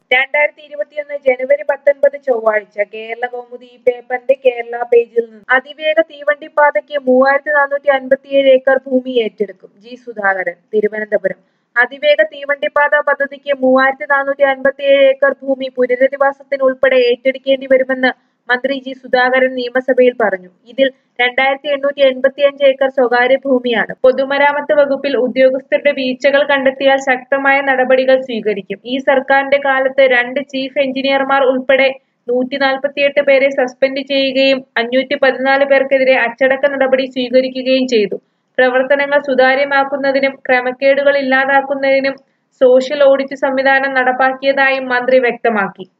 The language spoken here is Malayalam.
രണ്ടായിരത്തി ഇരുപത്തിയൊന്ന് ജനുവരി പത്തൊൻപത് ചൊവ്വാഴ്ച കേരള കൗമുദി ഈ പേപ്പറിന്റെ കേരള പേജിൽ നിന്ന് അതിവേഗ തീവണ്ടിപ്പാതയ്ക്ക് മൂവായിരത്തി നാനൂറ്റി അൻപത്തിയേഴ് ഏക്കർ ഭൂമി ഏറ്റെടുക്കും ജി സുധാകരൻ തിരുവനന്തപുരം അതിവേഗ തീവണ്ടിപ്പാത പദ്ധതിക്ക് മൂവായിരത്തി നാനൂറ്റി അൻപത്തിയേഴ് ഏക്കർ ഭൂമി പുനരധിവാസത്തിന് ഉൾപ്പെടെ ഏറ്റെടുക്കേണ്ടി വരുമെന്ന് മന്ത്രി ജി സുധാകരൻ നിയമസഭയിൽ പറഞ്ഞു ഇതിൽ രണ്ടായിരത്തി എണ്ണൂറ്റി എൺപത്തിയഞ്ച് ഏക്കർ സ്വകാര്യ ഭൂമിയാണ് പൊതുമരാമത്ത് വകുപ്പിൽ ഉദ്യോഗസ്ഥരുടെ വീഴ്ചകൾ കണ്ടെത്തിയാൽ ശക്തമായ നടപടികൾ സ്വീകരിക്കും ഈ സർക്കാരിന്റെ കാലത്ത് രണ്ട് ചീഫ് എഞ്ചിനീയർമാർ ഉൾപ്പെടെ നൂറ്റി നാൽപ്പത്തിയെട്ട് പേരെ സസ്പെൻഡ് ചെയ്യുകയും അഞ്ഞൂറ്റി പതിനാല് പേർക്കെതിരെ അച്ചടക്ക നടപടി സ്വീകരിക്കുകയും ചെയ്തു പ്രവർത്തനങ്ങൾ സുതാര്യമാക്കുന്നതിനും ക്രമക്കേടുകൾ ഇല്ലാതാക്കുന്നതിനും സോഷ്യൽ ഓഡിറ്റ് സംവിധാനം നടപ്പാക്കിയതായും മന്ത്രി വ്യക്തമാക്കി